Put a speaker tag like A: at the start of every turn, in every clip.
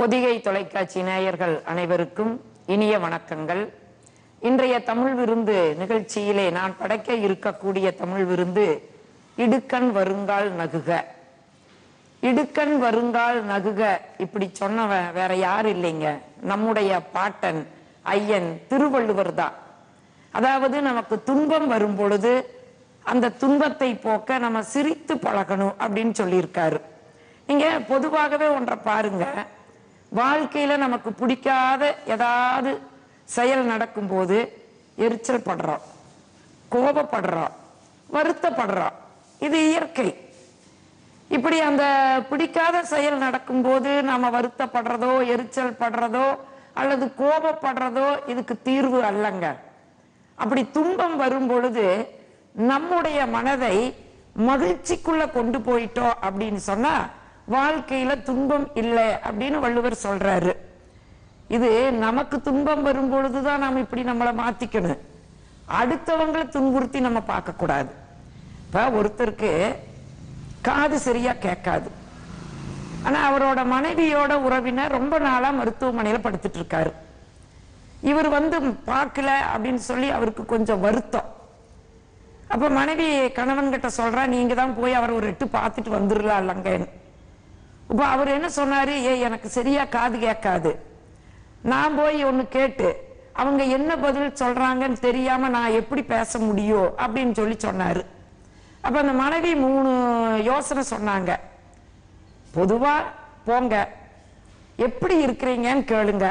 A: பொதிகை தொலைக்காட்சி நேயர்கள் அனைவருக்கும் இனிய வணக்கங்கள் இன்றைய தமிழ் விருந்து நிகழ்ச்சியிலே நான் படைக்க இருக்கக்கூடிய தமிழ் விருந்து இடுக்கண் வருங்கால் நகுக இடுக்கண் வருங்கால் நகுக இப்படி சொன்னவன் வேற யாரும் இல்லைங்க நம்முடைய பாட்டன் ஐயன் திருவள்ளுவர் தான் அதாவது நமக்கு துன்பம் வரும் பொழுது அந்த துன்பத்தை போக்க நம்ம சிரித்து பழகணும் அப்படின்னு சொல்லியிருக்காரு நீங்க பொதுவாகவே ஒன்றை பாருங்க வாழ்க்கையில நமக்கு பிடிக்காத ஏதாவது செயல் நடக்கும்போது எரிச்சல் படுறோம் கோபப்படுறோம் வருத்தப்படுறோம் இது இயற்கை இப்படி அந்த பிடிக்காத செயல் நடக்கும்போது நாம வருத்தப்படுறதோ எரிச்சல் படுறதோ அல்லது கோபப்படுறதோ இதுக்கு தீர்வு அல்லங்க அப்படி துன்பம் வரும் பொழுது நம்முடைய மனதை மகிழ்ச்சிக்குள்ள கொண்டு போயிட்டோம் அப்படின்னு சொன்னா வாழ்க்கையில துன்பம் இல்லை அப்படின்னு வள்ளுவர் சொல்றாரு இது நமக்கு துன்பம் வரும் பொழுதுதான் நாம் இப்படி நம்மளை மாத்திக்கணும் அடுத்தவங்களை துன்புறுத்தி நம்ம பார்க்க கூடாது இப்ப ஒருத்தருக்கு காது சரியா கேட்காது ஆனா அவரோட மனைவியோட உறவினர் ரொம்ப நாளா மருத்துவமனையில படுத்துட்டு இருக்காரு இவர் வந்து பார்க்கல அப்படின்னு சொல்லி அவருக்கு கொஞ்சம் வருத்தம் அப்ப மனைவி கணவன் கிட்ட சொல்றா நீங்க தான் போய் அவர் ஒரு எட்டு பார்த்துட்டு வந்துடலாம் இல்லங்கன்னு இப்ப அவர் என்ன சொன்னாரு ஏ எனக்கு சரியா காது கேட்காது நான் போய் ஒண்ணு கேட்டு அவங்க என்ன பதில் சொல்றாங்கன்னு தெரியாம நான் எப்படி பேச முடியும் அப்படின்னு சொல்லி சொன்னாரு அப்ப அந்த மனைவி மூணு யோசனை சொன்னாங்க பொதுவா போங்க எப்படி இருக்கிறீங்கன்னு கேளுங்க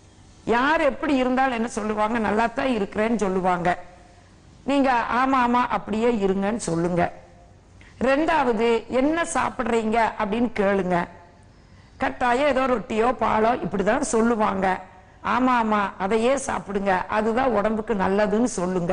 A: யார் எப்படி இருந்தாலும் என்ன சொல்லுவாங்க நல்லா தான் இருக்கிறேன்னு சொல்லுவாங்க நீங்க ஆமா ஆமா அப்படியே இருங்கன்னு சொல்லுங்க ரெண்டாவது என்ன சாப்பிடுறீங்க அப்படின்னு கேளுங்க கட்டாயம் ஏதோ ரொட்டியோ பாலோ இப்படிதான் சொல்லுவாங்க ஆமா ஆமா அதையே சாப்பிடுங்க அதுதான் உடம்புக்கு நல்லதுன்னு சொல்லுங்க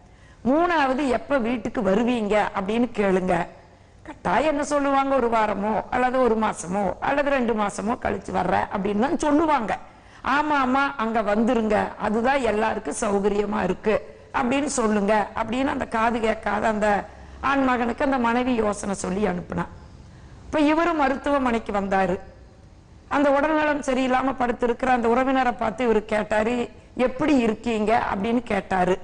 A: மூணாவது எப்ப வீட்டுக்கு வருவீங்க அப்படின்னு கேளுங்க கட்டாயம் என்ன சொல்லுவாங்க ஒரு வாரமோ அல்லது ஒரு மாசமோ அல்லது ரெண்டு மாசமோ கழிச்சு வர்ற அப்படின்னு தான் சொல்லுவாங்க ஆமா ஆமா அங்க வந்துருங்க அதுதான் எல்லாருக்கும் சௌகரியமா இருக்கு அப்படின்னு சொல்லுங்க அப்படின்னு அந்த காது கேட்காத அந்த ஆண் மகனுக்கு அந்த மனைவி யோசனை சொல்லி அனுப்புனா இப்ப இவரும் மருத்துவமனைக்கு வந்தாரு அந்த உடல்நலம் சரியில்லாம படுத்திருக்கிற அந்த உறவினரை பார்த்து இவர் கேட்டாரு எப்படி இருக்கீங்க அப்படின்னு கேட்டாரு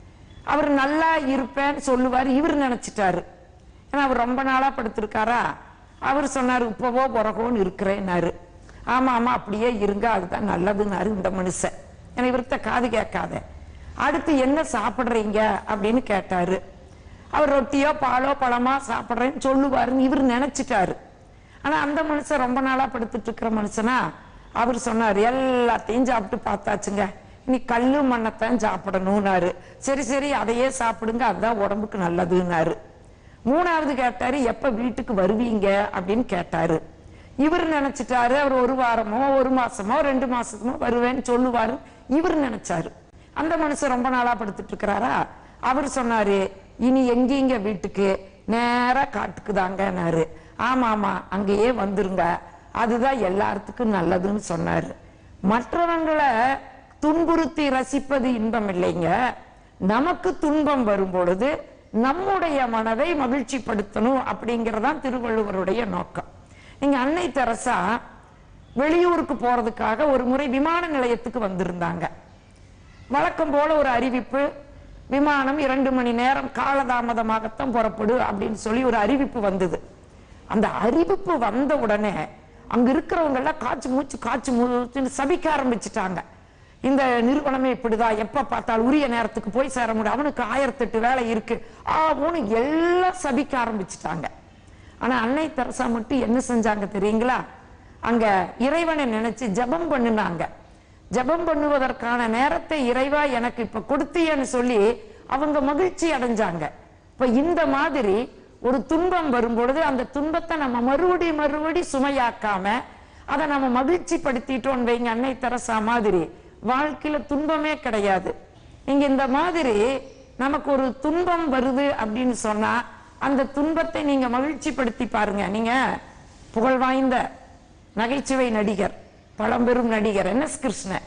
A: அவர் நல்லா இருப்பேன்னு சொல்லுவாரு இவர் நினைச்சிட்டாரு ஏன்னா அவர் ரொம்ப நாளா படுத்திருக்காரா அவர் சொன்னாரு இப்பவோ பிறகோன்னு இருக்கிறேன்னாரு ஆமா ஆமா அப்படியே இருங்க அதுதான் நல்லதுன்னாரு இந்த மனுஷன் ஏன்னா இவர்கிட்ட காது கேட்காத அடுத்து என்ன சாப்பிடுறீங்க அப்படின்னு கேட்டாரு அவர் ரொட்டியோ பாலோ பழமா சாப்பிடுறேன்னு சொல்லுவாருன்னு இவர் நினைச்சிட்டாரு ஆனா அந்த மனுஷன் ரொம்ப நாளா படுத்துட்டு இருக்கிற மனுஷனா அவர் சொன்னார் எல்லாத்தையும் சாப்பிட்டு பார்த்தாச்சுங்க இனி கல்லு மண்ணத்தான் சாப்பிடணும்னாரு சரி சரி அதையே சாப்பிடுங்க அதுதான் உடம்புக்கு நல்லதுன்னாரு மூணாவது கேட்டாரு எப்ப வீட்டுக்கு வருவீங்க அப்படின்னு கேட்டாரு இவர் நினைச்சிட்டாரு அவர் ஒரு வாரமோ ஒரு மாசமோ ரெண்டு மாசமோ வருவேன்னு சொல்லுவாரு இவர் நினைச்சாரு அந்த மனுஷன் ரொம்ப நாளா படுத்துட்டு இருக்கிறாரா அவர் சொன்னாரு இனி எங்கீங்க வீட்டுக்கு நேரா காட்டுக்கு தாங்கன்னாரு ஆமா ஆமா அங்கேயே வந்துருங்க அதுதான் எல்லாத்துக்கும் நல்லதுன்னு சொன்னாரு மற்றவங்களை துன்புறுத்தி ரசிப்பது இன்பம் இல்லைங்க நமக்கு துன்பம் வரும் பொழுது நம்முடைய மனதை மகிழ்ச்சிப்படுத்தணும் அப்படிங்கறதான் திருவள்ளுவருடைய நோக்கம் நீங்க அன்னை தெரசா வெளியூருக்கு போறதுக்காக ஒரு முறை விமான நிலையத்துக்கு வந்திருந்தாங்க வழக்கம் போல ஒரு அறிவிப்பு விமானம் இரண்டு மணி நேரம் காலதாமதமாகத்தான் புறப்படு அப்படின்னு சொல்லி ஒரு அறிவிப்பு வந்தது அந்த அறிவிப்பு வந்த உடனே அங்க இருக்கிறவங்க எல்லாம் காய்ச்சி மூச்சு காய்ச்சி மூச்சுன்னு சபிக்க ஆரம்பிச்சுட்டாங்க இந்த நிறுவனமே இப்படிதான் எப்ப பார்த்தாலும் உரிய நேரத்துக்கு போய் சேர முடியும் அவனுக்கு ஆயிரத்தெட்டு வேலை இருக்கு ஆவுன்னு எல்லாம் சபிக்க ஆரம்பிச்சுட்டாங்க ஆனா அன்னை தெரசா மட்டும் என்ன செஞ்சாங்க தெரியுங்களா அங்க இறைவனை நினைச்சு ஜெபம் பண்ணுனாங்க ஜெபம் பண்ணுவதற்கான நேரத்தை இறைவா எனக்கு இப்ப கொடுத்தியன்னு சொல்லி அவங்க மகிழ்ச்சி அடைஞ்சாங்க இப்ப இந்த மாதிரி ஒரு துன்பம் வரும் பொழுது அந்த துன்பத்தை நம்ம மறுபடி மறுபடி சுமையாக்காம அதை நம்ம மகிழ்ச்சி படுத்திட்டோம் வைங்க அன்னை தெரசா மாதிரி வாழ்க்கையில துன்பமே கிடையாது நீங்க இந்த மாதிரி நமக்கு ஒரு துன்பம் வருது அப்படின்னு சொன்னா அந்த துன்பத்தை நீங்க மகிழ்ச்சி படுத்தி பாருங்க நீங்க புகழ் வாய்ந்த நகைச்சுவை நடிகர் பழம்பெரும் நடிகர் என் எஸ் கிருஷ்ணன்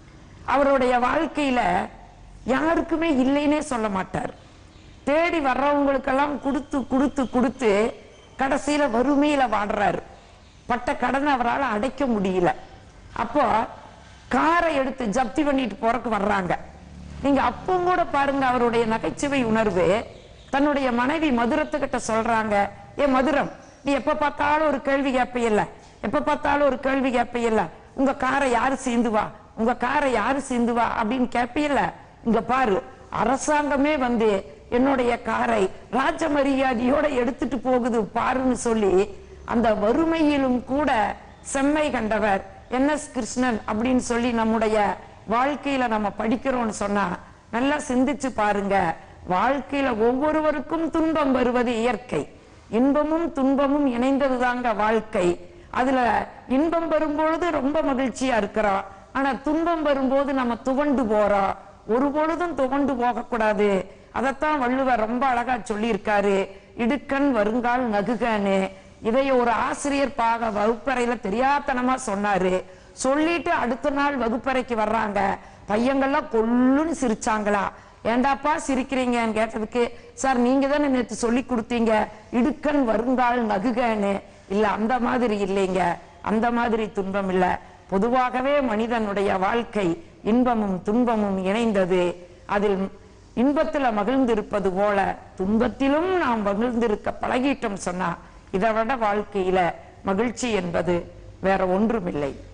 A: அவருடைய வாழ்க்கையில யாருக்குமே இல்லைன்னே சொல்ல மாட்டார் தேடி வர்றவங்களுக்கெல்லாம் கொடுத்து கொடுத்து கொடுத்து கடைசியில வறுமையில வாடுறாரு பட்ட கடனை அவரால் அடைக்க முடியல அப்போ காரை எடுத்து ஜப்தி பண்ணிட்டு போறக்கு வர்றாங்க நீங்க அப்பவும் கூட பாருங்க அவருடைய நகைச்சுவை உணர்வு தன்னுடைய மனைவி மதுரத்துக்கிட்ட சொல்றாங்க ஏ மதுரம் நீ எப்ப பார்த்தாலும் ஒரு கேள்வி கேட்பையில்ல எப்ப பார்த்தாலும் ஒரு கேள்வி கேட்பையில்ல உங்க காரை யாரு சீந்துவா உங்க காரை யாரு சீந்துவா அப்படின்னு கேட்பையில்ல இங்க பாரு அரசாங்கமே வந்து என்னுடைய காரை ராஜ மரியாதையோட எடுத்துட்டு போகுது பாருன்னு சொல்லி அந்த வறுமையிலும் கூட செம்மை கண்டவர் என் எஸ் கிருஷ்ணன் அப்படின்னு சொல்லி நம்முடைய வாழ்க்கையில நம்ம படிக்கிறோம்னு சொன்னா நல்லா சிந்திச்சு பாருங்க வாழ்க்கையில ஒவ்வொருவருக்கும் துன்பம் வருவது இயற்கை இன்பமும் துன்பமும் இணைந்ததுதாங்க வாழ்க்கை அதுல இன்பம் வரும்பொழுது ரொம்ப மகிழ்ச்சியா இருக்கிறோம் ஆனா துன்பம் வரும்போது நம்ம துவண்டு போறோம் ஒரு பொழுதும் துவண்டு போக கூடாது அதைத்தான் வள்ளுவர் ரொம்ப அழகா சொல்லியிருக்காரு இடுக்கண் வருங்கால் நகுகன்னு இதை ஒரு ஆசிரியர் பாக வகுப்பறையில தெரியாத்தனமா சொன்னாரு சொல்லிட்டு அடுத்த நாள் வகுப்பறைக்கு வர்றாங்க பையங்கள்லாம் கொல்லுன்னு சிரிச்சாங்களா ஏண்டாப்பா சிரிக்கிறீங்கன்னு கேட்டதுக்கு சார் நீங்க தானே நேற்று சொல்லி கொடுத்தீங்க இடுக்கண் வருங்கால் நகுகன்னு இல்ல அந்த மாதிரி இல்லைங்க அந்த மாதிரி துன்பம் இல்ல பொதுவாகவே மனிதனுடைய வாழ்க்கை இன்பமும் துன்பமும் இணைந்தது அதில் இன்பத்துல மகிழ்ந்திருப்பது போல துன்பத்திலும் நாம் மகிழ்ந்திருக்க பழகிட்டோம் சொன்னா இதை விட வாழ்க்கையில மகிழ்ச்சி என்பது வேற ஒன்றுமில்லை